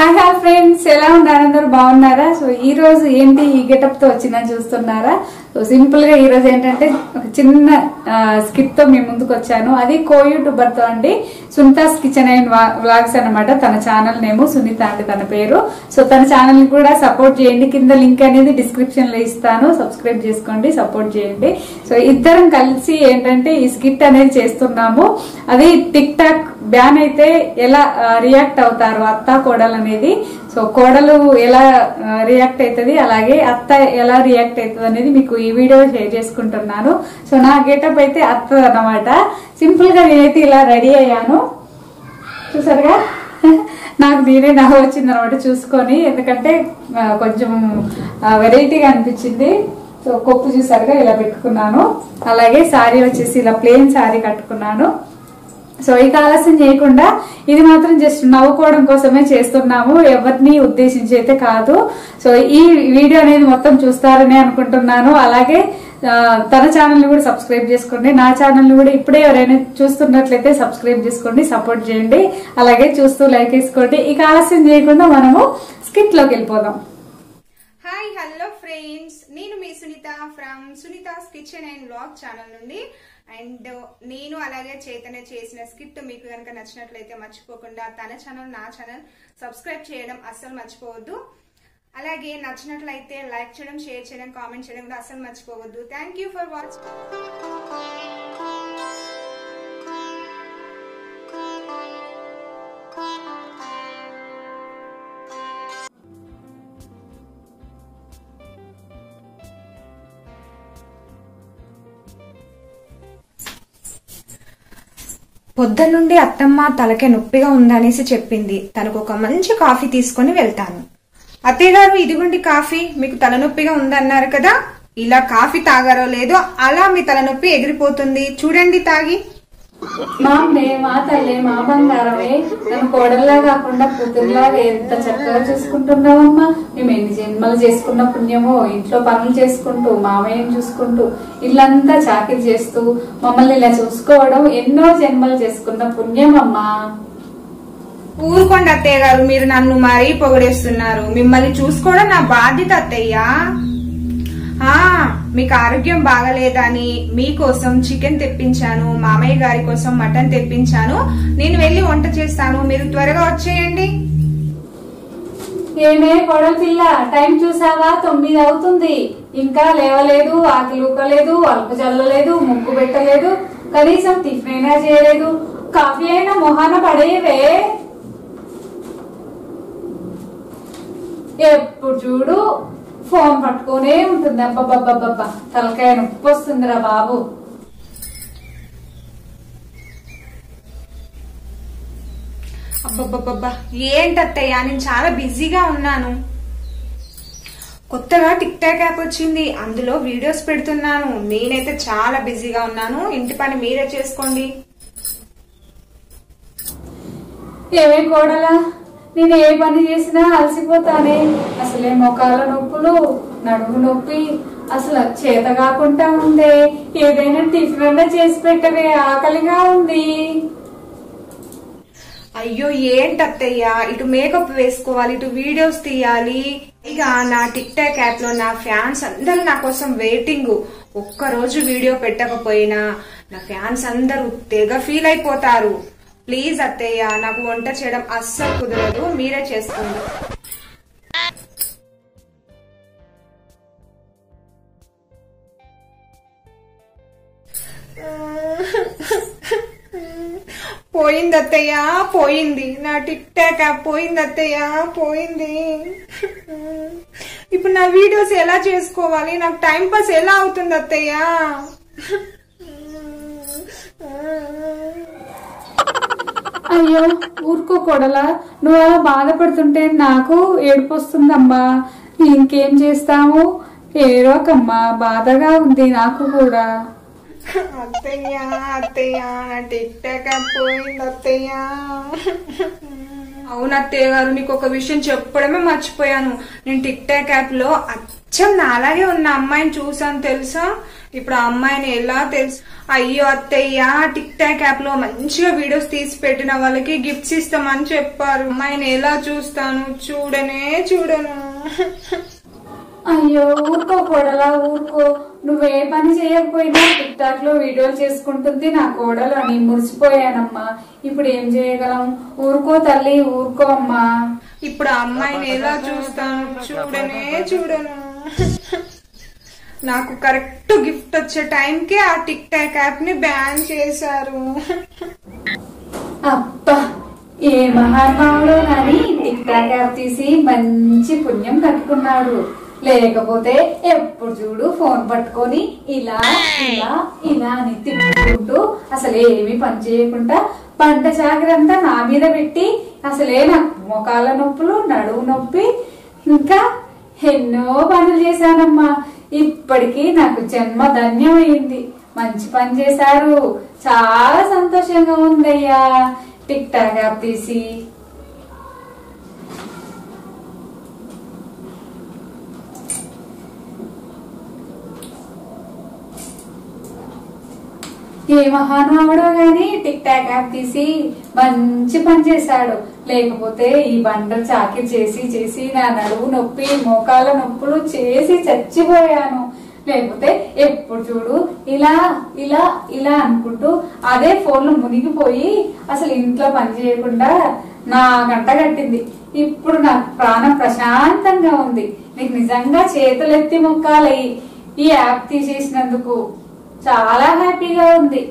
hi hi friends ఎలా ఉన్నారు అందరూ బాగున్నారా సో ఈ రోజు ఏంటి ఈ గెటప్ తో వచ్చిందని చూస్తున్నారా సో సింపుల్ గా ఈ రోజు ఏంటంటే ఒక చిన్న స్కిట్ తో మీ ముందుకు వచ్చాను అది కో యూట్యూబర్ తో అండి సునీతాస్ కిచెన్ అండ్ వ్లాగ్స్ అన్నమాట తన ఛానల్ నేము సునీత అండి తన పేరు సో తన ఛానల్ ని కూడా సపోర్ట్ చేయండి కింద లింక్ అనేది డిస్క్రిప్షన్ లో ఇస్తాను సబ్స్క్రైబ్ చేసుకోండి సపోర్ట్ చేయండి సో ఇద్దరం కలిసి ఏంటంటే ఈ స్కిట్ అనేది చేస్తున్నాము అది టిక్ టాక్ బ్యాన్ అయితే ఎలా రియాక్ట్ అవుతారు అత్త కోడలు అనేది సో కోడలు ఎలా రియాక్ట్ అవుతుంది అలాగే అత్త ఎలా రియాక్ట్ అవుతుంది అనేది మీకు ఈ వీడియో షేర్ చేసుకుంటున్నాను సో నా గెటప్ అయితే అత్త అన్నమాట సింపుల్ గా నేనైతే ఇలా రెడీ అయ్యాను చూసారుగా నాకు నేనే నవ్వు వచ్చింది అనమాట చూసుకొని ఎందుకంటే ఆ, కొంచెం వెరైటీగా అనిపించింది సో కొప్పు చూసారుగా ఇలా పెట్టుకున్నాను అలాగే శారీ వచ్చేసి ఇలా ప్లెయిన్ శారీ కట్టుకున్నాను సో ఇక ఆలస్యం చేయకుండా ఇది మాత్రం జస్ట్ నవ్వుకోవడం కోసమే చేస్తున్నాము ఎవరిని ఉద్దేశించి అయితే కాదు సో ఈ వీడియో అనేది మొత్తం చూస్తారని అనుకుంటున్నాను అలాగే ఆ, తన ఛానల్ ని కూడా సబ్స్క్రైబ్ చేసుకోండి నా ఛానల్ ని కూడా ఇప్పుడే ఎవరైనా చూస్తున్నట్లయితే సబ్స్క్రైబ్ చేసుకోండి సపోర్ట్ చేయండి అలాగే చూస్తూ లైక్ వేసుకోండి ఇక ఆలస్యం చేయకుండా మనము స్కిట్ లోకి వెళ్ళిపోదాం హాయ్ హలో ఫ్రెండ్స్ నేను మీ Sunitha from Sunitha's kitchen and vlog channel నుండి అండ్ నేను అలాగే చైతన్య చేసిన స్కిట్ మీకు కనుక నచ్చినట్లయితే మర్చిపోకుండా తన ఛానల్ నా ఛానల్ సబ్స్క్రైబ్ చేయడం అస్సలు మర్చిపోవద్దు అలాగే నచ్చినట్లయితే లైక్ చేయడం షేర్ చేయడం కామెంట్ చేయడం కూడా అస్సలు మర్చిపోవద్దు థ్యాంక్ యూ ఫర్ వాచింగ్ పొద్దున్నుండి అత్తమ్మ తలకే నొప్పిగా ఉందనేసి చెప్పింది తనకు ఒక మంచి కాఫీ తీసుకొని వెళ్తాను అత్తయ్య గారు ఇదిగోండి కాఫీ మీకు తలనొప్పిగా ఉందన్నారు కదా ఇలా కాఫీ తాగారో లేదో అలా మీ తలనొప్పి ఎగిరిపోతుంది చూడండి తాగి మా అమ్మే మా తల్లి మా బంగారమే నన్ను కోడల్లా కాకుండా కూతురులాగా ఎంత చక్కగా చూసుకుంటున్నావమ్మా మేము ఎన్ని జన్మలు చేసుకున్న పుణ్యమో ఇంట్లో పనులు చేసుకుంటూ మామయ్యని చూసుకుంటూ ఇల్లంతా చాకిరి చేస్తూ మమ్మల్ని ఇలా చూసుకోవడం ఎన్నో జన్మలు చేసుకున్న పుణ్యం అమ్మా ఊరుకోండి అత్తయ్య గారు మీరు నన్ను మరీ పొగడేస్తున్నారు మిమ్మల్ని చూసుకోవడం నా బాధ్యత అత్తయ్య ఆ మీకు ఆరోగ్యం బాగలేదని మీకోసం చికెన్ తెప్పించాను మామయ్య గారి కోసం మటన్ తెప్పించాను నేను వెళ్ళి వంట చేస్తాను మీరు త్వరగా వచ్చేయండి ఏమే కోడల పిల్ల టైం చూసావా తొమ్మిది అవుతుంది ఇంకా లేవలేదు ఆకలి ఊకలేదు అలుపు చల్లలేదు ముక్కు పెట్టలేదు కనీసం టిఫిన్ అయినా చేయలేదు కాఫీ అయినా మొహాన పడేయవే ఎప్పుడు చూడు ఫోన్ పట్టుకునే ఉంటుంది అబ్బబ్బబ్బబ్బబ్బా తలకాయ నొప్పి వస్తుందిరా బాబు అబ్బబ్బబ్బబ్బా ఏంటత్తయ్య నేను చాలా బిజీగా ఉన్నాను కొత్తగా టిక్ టాక్ యాప్ వచ్చింది అందులో వీడియోస్ పెడుతున్నాను నేనైతే చాలా బిజీగా ఉన్నాను ఇంటి పని మీరే చేసుకోండి ఏమే కోడలా నేను ఏ పని చేసినా అలసిపోతానే అసలే మొకాల నొప్పులు నడుము నొప్పి అసలు చేత కాకుండా ఉందే ఏదైనా టిఫిన్ అన్నా చేసి పెట్టవే ఆకలిగా ఉంది అయ్యో ఏంటత్తయ్య ఇటు మేకప్ వేసుకోవాలి ఇటు వీడియోస్ తీయాలి ఇక నా టిక్ టాక్ యాప్ లో నా ఫ్యాన్స్ అందరూ నా కోసం వెయిటింగ్ ఒక్క రోజు వీడియో పెట్టకపోయినా నా ఫ్యాన్స్ అందరూ తెగ ఫీల్ అయిపోతారు ప్లీజ్ అత్తయ్య నాకు వంట చేయడం అస్సలు కుదరదు మీరే చేసుకోండి పోయింది అత్తయ్య పోయింది నా టిక్ టాక్ యాప్ పోయింది అత్తయ్య పోయింది ఇప్పుడు నా వీడియోస్ ఎలా చేసుకోవాలి నాకు టైం పాస్ ఎలా అవుతుంది అత్తయ్య అయ్యో ఊరుకో కోడలా నువ్వు అలా బాధపడుతుంటే నాకు ఏడుపు వస్తుందమ్మా ఇంకేం చేస్తాము ఏరోకమ్మా బాధగా ఉంది నాకు కూడా అత్తయ్య అత్తయ్య నా టిక్ టాక్ యాప్ పోయింది అత్తయ్య అవును అత్తయ్య గారు నీకు ఒక విషయం చెప్పడమే మర్చిపోయాను నేను టిక్ టాక్ యాప్ లో అచ్చం నాలాగే ఉన్న అమ్మాయిని చూసాను తెలుసా ఇప్పుడు ఆ అమ్మాయిని ఎలా తెలుసు అయ్యో అత్తయ్య టిక్ టాక్ యాప్ లో మంచిగా వీడియోస్ తీసి పెట్టిన వాళ్ళకి గిఫ్ట్స్ ఇస్తామని చెప్పారు అమ్మాయిని ఎలా చూస్తాను చూడనే చూడను అయ్యో ఊరుకో కోడలా ఊరుకో నువ్వే పని చేయకపోయినా టిక్ టాక్ లో వీడియోలు చేసుకుంటుంది నా కోడలు అని మురిసిపోయానమ్మా ఇప్పుడు ఏం చేయగలం ఊరుకో తల్లి ఊరుకో అమ్మా ఇప్పుడు ఆ అమ్మాయిని ఎలా చూస్తాను చూడనే చూడను నాకు కరెక్ట్ గిఫ్ట్ వచ్చే టైంకి ఆ టిక్ టాక్ యాప్ ని బ్యాన్ చేశారు అబ్బా ఏ మహానుభావుడు కానీ టిక్ టాక్ యాప్ తీసి మంచి పుణ్యం కట్టుకున్నాడు లేకపోతే ఎప్పుడు చూడు ఫోన్ పట్టుకొని ఇలా ఇలా ఇలా అని తిప్పుకుంటూ అసలు ఏమి పని చేయకుండా పంట చాకరంతా నా మీద పెట్టి అసలే నాకు మోకాళ్ళ నొప్పులు నడువు నొప్పి ఇంకా ఎన్నో పనులు చేశానమ్మా ఇప్పటికీ నాకు జన్మ ధన్యమైంది మంచి పని చేశారు చాలా సంతోషంగా ఉందయ్యా టిక్ టాక్ యాప్ తీసి ఏ మహానుభావుడో గాని టిక్ టాక్ యాప్ తీసి మంచి పని చేశాడు లేకపోతే ఈ బండ చాకి చేసి చేసి నా నడువు నొప్పి మోకాళ్ళ నొప్పులు చేసి చచ్చిపోయాను లేకపోతే ఎప్పుడు చూడు ఇలా ఇలా ఇలా అనుకుంటూ అదే ఫోన్ లో మునిగిపోయి అసలు ఇంట్లో పని చేయకుండా నా గంట కట్టింది ఇప్పుడు నాకు ప్రాణం ప్రశాంతంగా ఉంది నీకు నిజంగా చేతులెత్తి మొక్కాలయ్యి ఈ యాప్ తీసేసినందుకు చాలా హ్యాపీగా ఉంది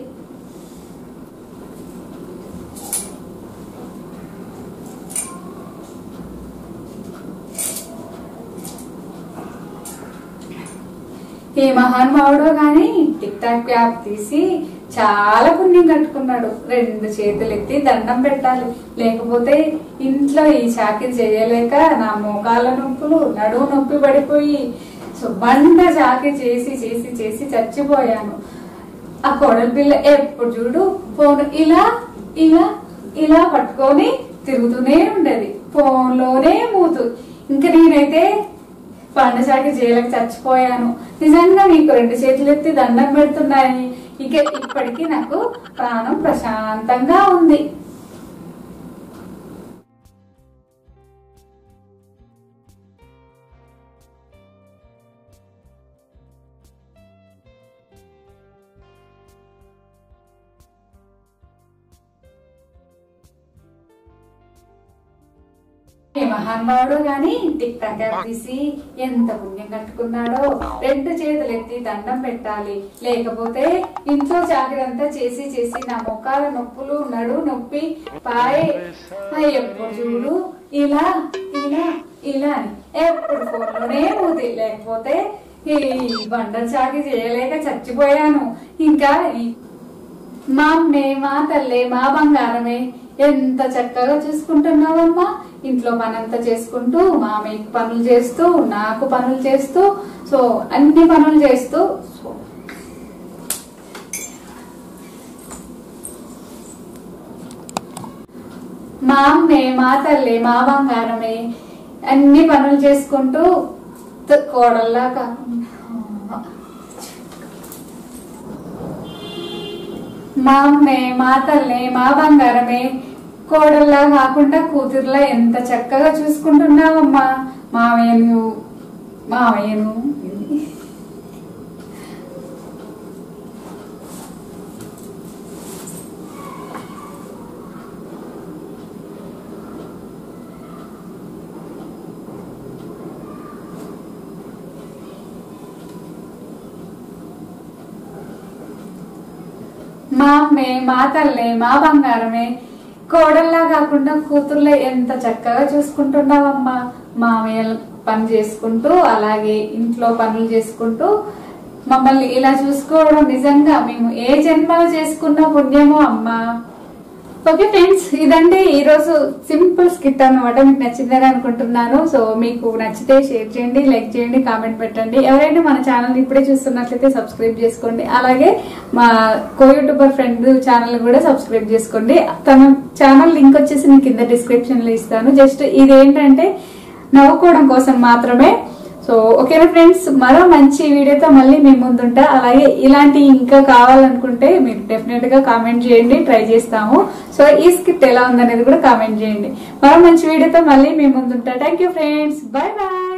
ఏ మహానుభావుడో గాని టిక్ టాక్ యాప్ తీసి చాలా పుణ్యం కట్టుకున్నాడు రెండు చేతులు ఎత్తి దండం పెట్టాలి లేకపోతే ఇంట్లో ఈ చాకిరి చేయలేక నా మోకాళ్ళ నొప్పులు నడువు నొప్పి పడిపోయి శుభ్రండ చాకిరి చేసి చేసి చేసి చచ్చిపోయాను ఆ కోడలి పిల్ల ఎప్పుడు చూడు ఫోన్ ఇలా ఇలా ఇలా పట్టుకొని తిరుగుతూనే ఉండేది ఫోన్ లోనే మూతు ఇంకా నేనైతే పండసాకి చేయలేక చచ్చిపోయాను నిజంగా నీకు రెండు చేతులు ఎత్తి దండం పెడుతున్నాయి ఇక ఇప్పటికీ నాకు ప్రాణం ప్రశాంతంగా ఉంది ఏ మహానుభావుడు గాని టిక్ టాక్ యాప్ తీసి ఎంత పుణ్యం కట్టుకున్నాడో రెండు చేతులు ఎత్తి దండం పెట్టాలి లేకపోతే ఇంట్లో చాకరంతా చేసి చేసి నా మొక్కాల నొప్పులు నడు నొప్పి పాయే ఆ ఎప్పుడు చూడు ఇలా ఇలా ఇలా అని ఎప్పుడు ఫోన్లోనే మూతి లేకపోతే ఈ బండర్ చాకి చేయలేక చచ్చిపోయాను ఇంకా ఈ- మా అమ్మే మా తల్లే మా బంగారమే ఎంత చక్కగా చూసుకుంటున్నావమ్మా ఇంట్లో పనంతా చేసుకుంటూ మామయ్యకి పనులు చేస్తూ నాకు పనులు చేస్తూ సో అన్ని పనులు చేస్తూ సో మా అమ్మే మా తల్లే మా బంగారమే అన్ని పనులు చేసుకుంటూ త- కోడల్లా కాకుండా మా అమ్మే మా తల్లే మా బంగారమే కోడల్లా కాకుండా కూతురులా ఎంత చక్కగా చూసుకుంటున్నావమ్మా మావయ్యను మావయ్యను మా అమ్మే మా తల్లే మా బంగారమే కోడల్లా కాకుండా కూతుర్లే ఎంత చక్కగా చూసుకుంటున్నావమ్మా మామయ్య పని చేసుకుంటూ అలాగే ఇంట్లో పనులు చేసుకుంటూ మమ్మల్ని ఇలా చూసుకోవడం నిజంగా మేము ఏ జన్మలో చేసుకున్న పుణ్యమో అమ్మా ఓకే ఫ్రెండ్స్ ఇదండి ఈ రోజు సింపుల్ స్కిట్ అన్నమాట మీకు నచ్చిందని అనుకుంటున్నాను సో మీకు నచ్చితే షేర్ చేయండి లైక్ చేయండి కామెంట్ పెట్టండి ఎవరైనా మన ఛానల్ ఇప్పుడే చూస్తున్నట్లయితే సబ్స్క్రైబ్ చేసుకోండి అలాగే మా కో యూట్యూబర్ ఫ్రెండ్ ఛానల్ కూడా సబ్స్క్రైబ్ చేసుకోండి తన ఛానల్ లింక్ వచ్చేసి నేను కింద డిస్క్రిప్షన్ లో ఇస్తాను జస్ట్ ఇది ఏంటంటే నవ్వుకోవడం కోసం మాత్రమే సో ఓకేనా ఫ్రెండ్స్ మరో మంచి వీడియోతో మళ్ళీ మీ ముందుంటా అలాగే ఇలాంటి ఇంకా కావాలనుకుంటే మీరు డెఫినెట్ గా కామెంట్ చేయండి ట్రై చేస్తాము సో ఈ స్కిట్ ఎలా ఉందనేది కూడా కామెంట్ చేయండి మరో మంచి వీడియోతో మళ్ళీ మీ ముందుంటా thank you friends bye bye